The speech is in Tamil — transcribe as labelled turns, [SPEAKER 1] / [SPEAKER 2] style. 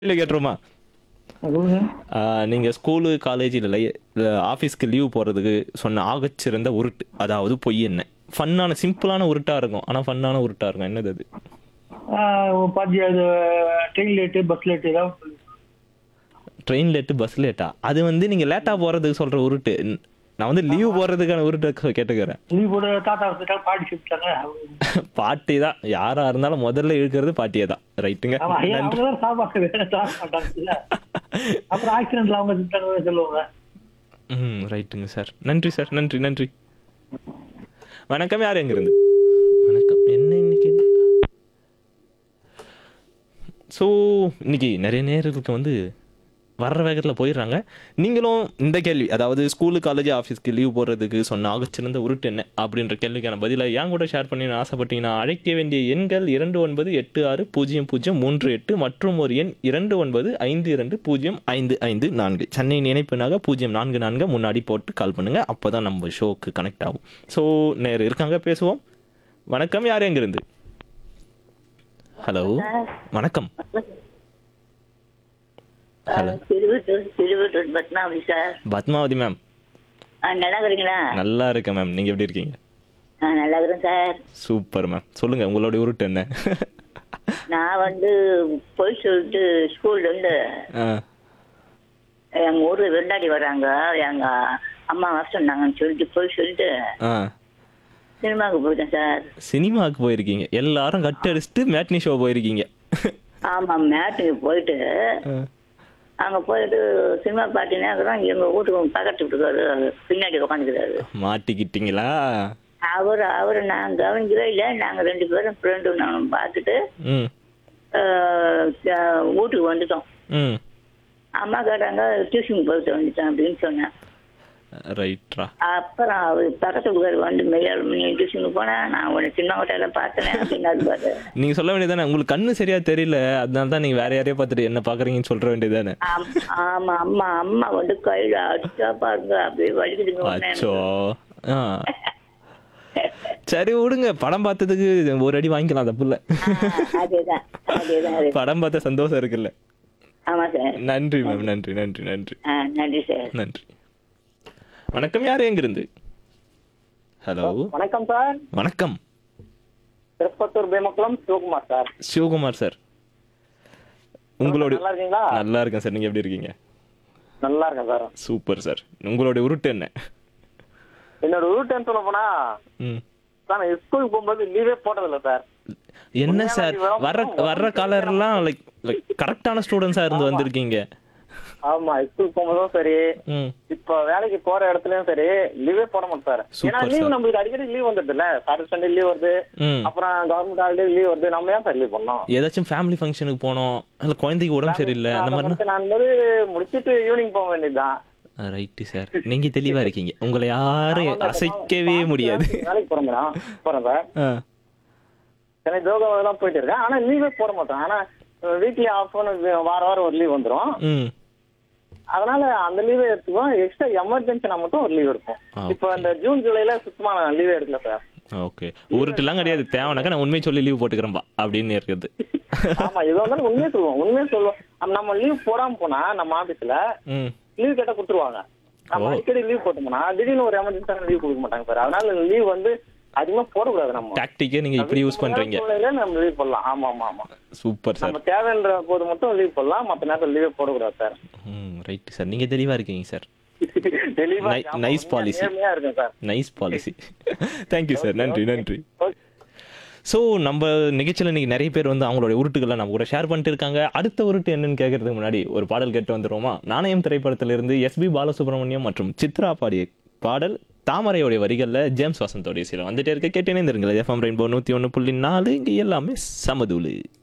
[SPEAKER 1] இல்லை கேட்டுருமா
[SPEAKER 2] சொல்லுங்க
[SPEAKER 1] நீங்கள் ஸ்கூலு காலேஜ் இல்லை ஆஃபீஸ்க்கு லீவ் போகிறதுக்கு சொன்ன ஆகச்சிறந்த உருட்டு அதாவது பொய் என்ன ஃபன்னான சிம்பிளான உருட்டாக இருக்கும் ஆனால் ஃபன்னான உருட்டாக இருக்கும் என்னது அது
[SPEAKER 2] பாத்தி அது ட்ரெயின் லேட்டு பஸ் லேட்டு ஏதாவது சொல்லு.
[SPEAKER 1] ட்ரெயின் லேட்டு பஸ் லேட்டா அது வந்து நீங்கள் லேட்டாக போகிறதுக்கு சொல்கிற உருட்டு நான் வந்து லீவ் போகிறதுக்கான உருட்டு கேட்டுக்கிறேன்
[SPEAKER 2] லீவ் போட தாத்தா வந்துட்டாங்க பாட்டி செஞ்சுட்டாங்க
[SPEAKER 1] பாட்டி தான் யாராக இருந்தாலும் முதல்ல இழுக்கிறது பாட்டியே தான் ரைட்டுங்க
[SPEAKER 2] ஆமா ஐயா அவங்க தான் சாப்பாடு வேற சாப்பிட மாட்டாங்கல்ல அப்புறம் ஆக்சிடென்ட்ல அவங்க செஞ்சுட்டாங்க சொல்லுவாங்க
[SPEAKER 1] ம் ரைட்டுங்க சார் நன்றி சார் நன்றி நன்றி வணக்கம் யார் எங்கிருந்து வணக்கம் என்ன இன்னைக்கு ஸோ இன்னைக்கு நிறைய நேர்களுக்கு வந்து வர்ற வேகத்தில் போயிடுறாங்க நீங்களும் இந்த கேள்வி அதாவது ஸ்கூலு காலேஜ் ஆஃபீஸ்க்கு லீவ் போடுறதுக்கு சொன்ன ஆகச்சிறந்த உருட்டு என்ன அப்படின்ற கேள்விக்கான பதிலை என் கூட ஷேர் பண்ணி ஆசைப்பட்டீங்கன்னா அழைக்க வேண்டிய எண்கள் இரண்டு ஒன்பது எட்டு ஆறு பூஜ்ஜியம் பூஜ்ஜியம் மூன்று எட்டு மற்றும் ஒரு எண் இரண்டு ஒன்பது ஐந்து இரண்டு பூஜ்ஜியம் ஐந்து ஐந்து நான்கு சென்னை நினைப்புனாக பூஜ்ஜியம் நான்கு நான்கு முன்னாடி போட்டு கால் பண்ணுங்க அப்போ தான் நம்ம ஷோக்கு கனெக்ட் ஆகும் ஸோ நேர் இருக்காங்க பேசுவோம் வணக்கம் யார் எங்கிருந்து ஹலோ வணக்கம் hello
[SPEAKER 3] Thiruvattur Thiruvattur Padmavathi sir
[SPEAKER 1] Padmavathi ma'am
[SPEAKER 3] ஆ நல்லா இருக்கிறீங்களா
[SPEAKER 1] நல்லா இருக்கேன் மேம் நீங்கள் எப்படி இருக்கீங்க
[SPEAKER 3] ஆ நல்லா இருக்கிறேன் சார்
[SPEAKER 1] சூப்பர் மேம் சொல்லுங்க உங்களுடைய உருட்டு என்ன
[SPEAKER 3] நான் வந்து போய் சொல்லிட்டு ஸ்கூல்ல இருந்து
[SPEAKER 1] ஆ,
[SPEAKER 3] எங்க ஊர்ல விருந்தாடி வர்றாங்க எங்க அம்மா வர சொன்னாங்கன்னு சொல்லிட்டு போய் சொல்லிட்டு
[SPEAKER 1] ஆ
[SPEAKER 3] சினிமாவுக்கு போயிட்டேன் சார்
[SPEAKER 1] சினிமாவுக்கு போயிருக்கீங்க எல்லாரும் கட் அடிச்சுட்டு மேட்னி ஷோ போயிருக்கீங்க
[SPEAKER 3] ஆமா மேட்டுக்கு போயிட்டு
[SPEAKER 1] ஆ,
[SPEAKER 3] அங்க போயிட்டு சினிமா பாட்டினா எங்க வீட்டுக்கு பக்கத்து வீட்டுக்காரு பின்னாடி உட்காந்துக்கிறாரு
[SPEAKER 1] மாட்டிக்கிட்டீங்களா
[SPEAKER 3] அவர் அவர் நான் கவனிக்கவே இல்லை நாங்க ரெண்டு பேரும் ஃப்ரெண்டு நானும் பார்த்துட்டு
[SPEAKER 1] ம்
[SPEAKER 3] ஆஹ், ஆஹ், வீட்டுக்கு வந்துட்டோம்
[SPEAKER 1] ம்
[SPEAKER 3] அம்மா கேட்டாங்க டியூஷன் போயிட்டு வந்துட்டேன் அப்படின்னு சொன்னேன்
[SPEAKER 1] ரைட்ரா
[SPEAKER 3] அப்புறம் அவர் பக்கத்து வீட்டுக்காரர் வந்து மெய்யாள் நீ டியூஷனுக்கு போனா நான் உன்னை சின்ன ஹோட்டல பார்த்தேன் அப்படின்னு பாரு
[SPEAKER 1] நீங்க சொல்ல வேண்டியதானே உங்களுக்கு கண்ணு சரியா தெரியல அதனால தான் நீங்க வேற யாரையோ பார்த்துட்டு என்ன பாக்குறீங்கன்னு சொல்ற வேண்டியதானே
[SPEAKER 3] ஆம்- ஆமா அம்மா அம்மா வந்து கையில அடிச்சா பாருங்க அப்படியே வலிக்குதுங்க உடனே
[SPEAKER 1] அச்சோ ஆ சரி விடுங்க படம் பார்த்ததுக்கு ஒரு அடி வாங்கிக்கலாம் அந்த புள்ள
[SPEAKER 3] ஆ, அதேதான் அதேதான் அது.
[SPEAKER 1] படம் பார்த்த சந்தோஷம் இருக்குல்ல
[SPEAKER 3] ஆமா சார்
[SPEAKER 1] நன்றி மேம் நன்றி நன்றி நன்றி
[SPEAKER 3] ஆ, நன்றி சார்
[SPEAKER 1] நன்றி வணக்கம் யார் எங்கிருந்து ஹலோ
[SPEAKER 2] வணக்கம் சார்
[SPEAKER 1] வணக்கம்
[SPEAKER 2] திருப்பத்தூர் பேமக்குளம் சிவகுமார் சார்
[SPEAKER 1] சிவகுமார் சார் உங்களோட
[SPEAKER 2] நல்லா இருக்கீங்களா
[SPEAKER 1] நல்லா இருக்கேன் சார் நீங்க எப்படி இருக்கீங்க
[SPEAKER 2] நல்லா இருக்கேன் சார்
[SPEAKER 1] சூப்பர் சார் உங்களுடைய உருட்டு என்ன
[SPEAKER 2] என்னோட ரூட் சொல்ல போனா
[SPEAKER 1] ம்
[SPEAKER 2] சார் நான் ஸ்கூலுக்கு போகும்போது லீவே போட்டதில்ல சார்
[SPEAKER 1] என்ன சார் வர்ற வர்ற காலர்லாம் லைக் லைக் கரெக்டான ஸ்டூடெண்ட்ஸா இருந்து வந்திருக்கீங்க
[SPEAKER 2] ஆமா ஸ்கூலுக்கு போகும்போதும் சரி
[SPEAKER 1] ம்
[SPEAKER 2] இப்ப வேலைக்கு போற இடத்துலயும் சரி லீவே போட மாட்டேன் சார்
[SPEAKER 1] Super,
[SPEAKER 2] ஏன்னா லீவ்
[SPEAKER 1] sir.
[SPEAKER 2] நம்மளுக்கு அடிக்கடி லீவ் வந்துடுது இல்ல சாட்டர்டே சண்டே லீவ் வருது
[SPEAKER 1] ம்
[SPEAKER 2] அப்புறம் கவர்மெண்ட் ஹாலிடே லீவ் வருது நம்ம ஏன் சார் லீவ் பண்ணோம்
[SPEAKER 1] ஏதாச்சும் ஃபேமிலி ஃபங்க்ஷனுக்கு போனோம் இல்ல குழந்தைக்கு உடம்பு சரியில்லை அந்த
[SPEAKER 2] அதை
[SPEAKER 1] மாதிரி
[SPEAKER 2] வந்து நான் வந்து முடிச்சிட்டு ஈவினிங் போக வேண்டியதுதான்
[SPEAKER 1] ரைட்டு சார் நீங்க தெளிவா இருக்கீங்க உங்களை யாரும் அசைக்கவே முடியாது
[SPEAKER 2] வேலைக்கு போறேன் மேடம் போறேன் சார்
[SPEAKER 1] ஆ,
[SPEAKER 2] சென்னை ஜோகாவெல்லாம் போயிட்டு இருக்கேன் ஆனா லீவே போட மாட்டேன் ஆனா வீக்லி ஆஃப் வார வாரம் ஒரு லீவ் வந்துரும்
[SPEAKER 1] ம்
[SPEAKER 2] அதனால அந்த லீவே எடுத்துக்குவோம் எக்ஸ்ட்ரா எமர்ஜென்சினா மட்டும் ஒரு லீவ் இருக்கும்
[SPEAKER 1] ஆ,
[SPEAKER 2] இப்போ இந்த ஜூன் ஜூலைல சுத்தமா நான் லீவே எடுக்கல சார்
[SPEAKER 1] ஓகே உருட்டுலாம் கிடையாது தேவைனாக்கா நான் உண்மையை சொல்லி லீவ் போட்டுக்கிறேன்பா அப்படின்னு இருக்குது
[SPEAKER 2] ஆமா இது வந்து உண்மையே சொல்லுவோம் உண்மையே சொல்லுவோம் அப்ப நம்ம லீவ் போடாம போனா நம்ம ஆபீஸ்ல
[SPEAKER 1] ம்
[SPEAKER 2] லீவ் கேட்டா கொடுத்துருவாங்க நம்ம
[SPEAKER 1] ஓ.
[SPEAKER 2] அடிக்கடி லீவ் போட்டோம்னா திடீர்னு ஒரு எமர்ஜென்சியான லீவ் கொடுக்க மாட்டாங்க சார் அதனால லீவ் வந்து அதிகமா போடக்கூடாது நம்ம
[SPEAKER 1] டாக்டிக்கே நீங்க இப்படி யூஸ் பண்றீங்க
[SPEAKER 2] சூழ்நிலையில நம்ம லீவ் போடலாம் ஆமா ஆமா ஆமா
[SPEAKER 1] சூப்பர் சார்
[SPEAKER 2] நம்ம தேவைன்ற போது மட்டும் லீவ் போடலாம் மத்த நேரத்துல லீவே போடக்கூடாது சார்
[SPEAKER 1] ம் ரைட் சார் நீங்க தெளிவா இருக்கீங்க சார்
[SPEAKER 2] தெளிவா
[SPEAKER 1] Ni-
[SPEAKER 2] ஆமா,
[SPEAKER 1] nice
[SPEAKER 2] உண்மையா
[SPEAKER 1] policy.
[SPEAKER 2] நேர்மையா இருக்கேன் சார்
[SPEAKER 1] நைஸ் பாலிசி தேங்க்யூ சார் நன்றி நன்றி
[SPEAKER 2] Okay.
[SPEAKER 1] ஸோ நம்ம நிகழ்ச்சியில் இன்னைக்கு நிறைய பேர் வந்து அவங்களோட உருட்டுகளை நம்ம கூட ஷேர் பண்ணிட்டு இருக்காங்க அடுத்த உருட்டு என்னன்னு கேட்கறதுக்கு முன்னாடி ஒரு பாடல் கேட்டு வந்துருவோமா நாணயம் திரைப்படத்திலிருந்து எஸ்பி பாலசுப்ரமணியம் மற்றும் சித்ரா பாடிய பாடல் தாமரையோடைய வரிகளில் ஜேம்ஸ் வசந்தோடைய சில வந்துட்டே இருக்க கேட்டு இணைந்திருங்கள் எஃப்எம் ரெயின்போ நூற்றி ஒன்று புள்ளி நாலு இங்கே எல்லாமே சமதூளு